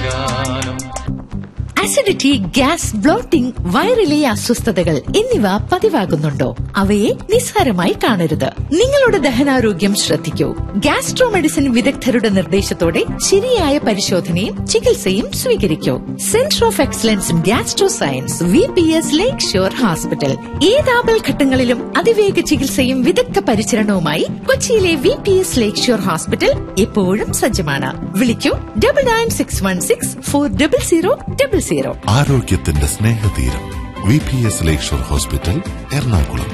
ഗാനം acidity gas blotting വയറിലെ അസ്വസ്ഥതകൾ എന്നിവ പതിവാകുന്നുണ്ടോ അവയെ നിസ്സാരമായി കാണരുത് നിങ്ങളുടെ ദഹനാരോഗ്യം ശ്രദ്ധിക്കൂ ഗ്യാസ്ട്രോ മെഡിസിൻ വിദഗ്ധരുടെ നിർദ്ദേശത്തോടെ ശരിയായ പരിശോധനയും ചികിത്സയും സ്വീകരിക്കൂ centre of excellence in gastro science V P S lake shore hospital ഏതാപൽ ഘട്ടങ്ങളിലും അതിവേഗ ചികിത്സയും വിദഗ്ധ പരിചരണവുമായി കൊച്ചിയിലെ V P S lake shore hospital എപ്പോഴും സജ്ജമാണ് വിളിക്കൂ double nine six one six four double zero double zero ആരോഗ്യത്തിന്റെ സ്നേഹതീരം V P S lakeshore hospital Ernakulam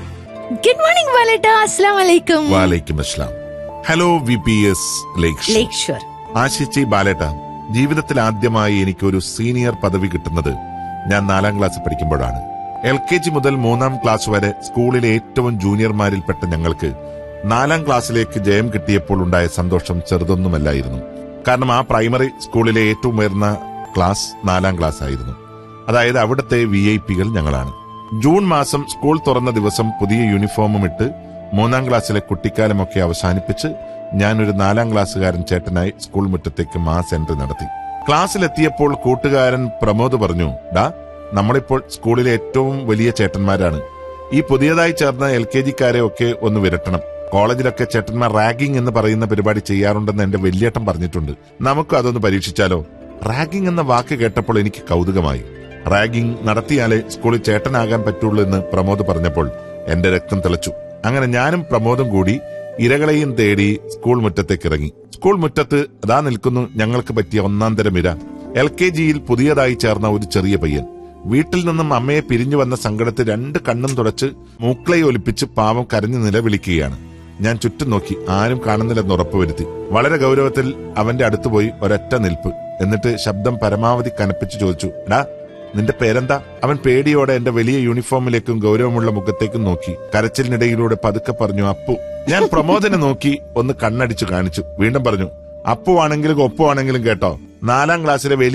good morning വാലേട്ട അസ്സാം വലൈക്കും വാലൈക്കും അസ്ലാം hello V P S lakeshore lake shore ആശിച്ചി ബാലേട്ട ജീവിതത്തിൽ ആദ്യമായി എനിക്കൊരു സീനിയർ പദവി കിട്ടുന്നത് ഞാൻ നാലാം ക്ലാസ് പഠിക്കുമ്പോഴാണ് എൽ കെ ജി മുതൽ മൂന്നാം ക്ലാസ് വരെ സ്കൂളിലെ ഏറ്റവും ജൂനിയർമാരിൽപ്പെട്ട ഞങ്ങൾക്ക് നാലാം ക്ലാസ്സിലേക്ക് ജയം കിട്ടിയപ്പോൾ ഉണ്ടായ സന്തോഷം ചെറുതൊന്നുമല്ലായിരുന്നു കാരണം ആ പ്രൈമറി സ്കൂളിലെ ഏറ്റവും ഉയർന്ന ക്ലാസ് നാലാം ക്ലാസ് ആയിരുന്നു അതായത് അവിടുത്തെ വി ഐ പികൾ ഞങ്ങളാണ് ജൂൺ മാസം സ്കൂൾ തുറന്ന ദിവസം പുതിയ യൂണിഫോമും ഇട്ട് മൂന്നാം ക്ലാസ്സിലെ കുട്ടിക്കാലമൊക്കെ അവസാനിപ്പിച്ച് ഞാനൊരു നാലാം ക്ലാസ്സുകാരൻ ചേട്ടനായി സ്കൂൾ മുറ്റത്തേക്ക് മാസ് എൻട്രി നടത്തി ക്ലാസ്സിലെത്തിയപ്പോൾ കൂട്ടുകാരൻ പ്രമോദ് പറഞ്ഞു ഡാ നമ്മളിപ്പോൾ സ്കൂളിലെ ഏറ്റവും വലിയ ചേട്ടന്മാരാണ് ഈ പുതിയതായി ചേർന്ന എൽ കെ ജിക്കാരെ ഒക്കെ ഒന്ന് വിരട്ടണം കോളേജിലൊക്കെ ചേട്ടന്മാർ റാഗിംഗ് എന്ന് പറയുന്ന പരിപാടി ചെയ്യാറുണ്ടെന്ന് എന്റെ വലിയേട്ടൻ പറഞ്ഞിട്ടുണ്ട് നമുക്ക് അതൊന്ന് പരീക്ഷിച്ചാലോ റാഗിംഗ് എന്ന വാക്ക് കേട്ടപ്പോൾ എനിക്ക് കൗതുകമായി റാഗിംഗ് നടത്തിയാലേ സ്കൂളിൽ ചേട്ടനാകാൻ പറ്റുള്ളൂ എന്ന് പ്രമോദ് പറഞ്ഞപ്പോൾ എന്റെ രക്തം തിളച്ചു അങ്ങനെ ഞാനും പ്രമോദും കൂടി ഇരകളെയും തേടി സ്കൂൾ മുറ്റത്തേക്ക് ഇറങ്ങി സ്കൂൾ മുറ്റത്ത് അതാ നിൽക്കുന്നു ഞങ്ങൾക്ക് പറ്റിയ ഒന്നാം തരം ഇര എൽ കെ ജിയിൽ പുതിയതായി ചേർന്ന ഒരു ചെറിയ പയ്യൻ വീട്ടിൽ നിന്നും അമ്മയെ പിരിഞ്ഞു വന്ന സങ്കടത്തിൽ രണ്ട് കണ്ണും തുടച്ച് മൂക്കളെ ഒലിപ്പിച്ച് പാവം കരഞ്ഞു നിലവിളിക്കുകയാണ് ഞാൻ ചുറ്റും നോക്കി ആരും കാണുന്നില്ലെന്ന് ഉറപ്പുവരുത്തി വളരെ ഗൗരവത്തിൽ അവന്റെ അടുത്ത് പോയി ഒരൊറ്റ നിൽപ്പ് എന്നിട്ട് ശബ്ദം പരമാവധി കനപ്പിച്ച് ചോദിച്ചു എടാ നിന്റെ പേരെന്താ അവൻ പേടിയോടെ എന്റെ വലിയ യൂണിഫോമിലേക്കും ഗൗരവമുള്ള മുഖത്തേക്കും നോക്കി കരച്ചിലിനിടയിലൂടെ പതുക്കെ പറഞ്ഞു അപ്പു ഞാൻ പ്രമോദനെ നോക്കി ഒന്ന് കണ്ണടിച്ചു കാണിച്ചു വീണ്ടും പറഞ്ഞു അപ്പു ആണെങ്കിലും ഒപ്പു ആണെങ്കിലും കേട്ടോ നാലാം ക്ലാസ്സിലെ വലിയ